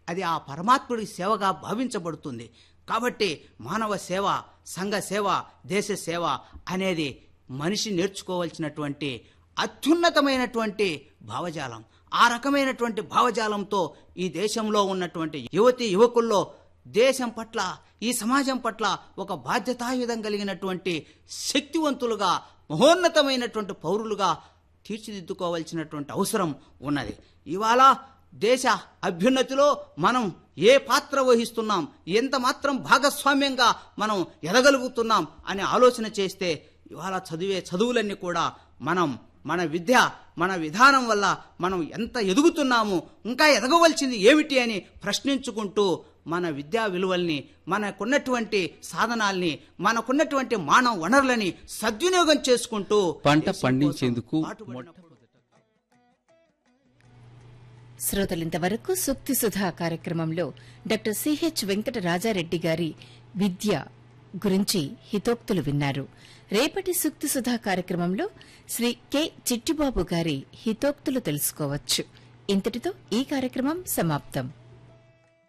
అది ఆ పరమాత్ముడి సేవగా భావించబడుతుంది కాబట్టి మానవ సేవ సంఘ సేవ దేశ సేవ అనేది మనిషి నేర్చుకోవాల్సినటువంటి అత్యున్నతమైనటువంటి భావజాలం ఆ రకమైనటువంటి భావజాలంతో ఈ దేశంలో ఉన్నటువంటి యువతి యువకుల్లో దేశం పట్ల ఈ సమాజం పట్ల ఒక బాధ్యతాయుధం కలిగినటువంటి శక్తివంతులుగా మహోన్నతమైనటువంటి పౌరులుగా తీర్చిదిద్దుకోవాల్సినటువంటి అవసరం ఉన్నది ఇవాళ దేశ అభ్యున్నతిలో మనం ఏ పాత్ర వహిస్తున్నాం ఎంత మాత్రం భాగస్వామ్యంగా మనం ఎదగలుగుతున్నాం అనే ఆలోచన చేస్తే ఇవాళ చదివే చదువులన్నీ కూడా మనం మన విద్య మన విధానం వల్ల మనం ఎంత ఎదుగుతున్నాము ఇంకా ఎదగవలసింది ఏమిటి అని ప్రశ్నించుకుంటూ మన విద్యా విలువల్ని మనకున్నటువంటి సాధనాల్ని మనకున్నటువంటి మానవ వనరులని సద్వినియోగం చేసుకుంటూ పంట దేశం కోసం పండించేందుకు పాటుపడినప్పుడు శ్రోతలింతవరకు సూక్తి సుధా కార్యక్రమంలో డాక్టర్ సిహెచ్ వెంకట రాజారెడ్డి గారి విద్య గురించి హితోక్తులు విన్నారు రేపటి సూక్తి సుధా కార్యక్రమంలో శ్రీ కె చిట్టిబాబు గారి హితోక్తులు తెలుసుకోవచ్చు ఇంతటితో ఈ కార్యక్రమం సమాప్తం